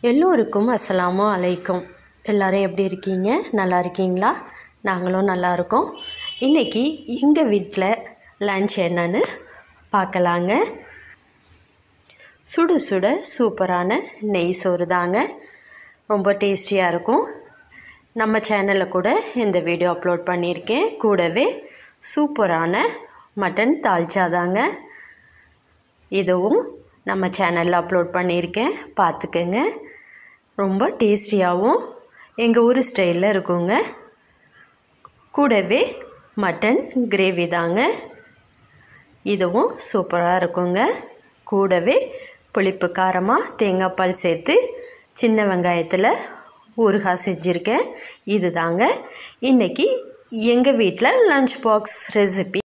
எல்லோருக்கும் அஸ்ஸலாமு அலைக்கும் எல்லாரும் எப்படி இருக்கீங்க நல்லா இருக்கீங்களா நாங்களும் நல்லா இருக்கோம் இன்றைக்கி எங்கள் வீட்டில் லன்ச் என்னன்னு பார்க்கலாங்க சுட சுட சூப்பரான நெய் சோறு தாங்க ரொம்ப டேஸ்டியாக இருக்கும் நம்ம சேனலில் கூட இந்த வீடியோ அப்லோட் பண்ணியிருக்கேன் கூடவே சூப்பரான மட்டன் தால்ச்சா தாங்க இதுவும் நம்ம சேனலில் அப்லோட் பண்ணியிருக்கேன் பார்த்துக்கங்க ரொம்ப டேஸ்டியாகவும் எங்கள் ஊர் ஸ்டைலில் இருக்குங்க கூடவே மட்டன் கிரேவி தாங்க இதுவும் சூப்பராக இருக்குங்க கூடவே புளிப்பு காரமாக தேங்காய் பால் சேர்த்து சின்ன வெங்காயத்தில் ஊறுகாய் செஞ்சுருக்கேன் இது தாங்க இன்றைக்கி எங்கள் வீட்டில் லஞ்ச் பாக்ஸ் ரெசிபி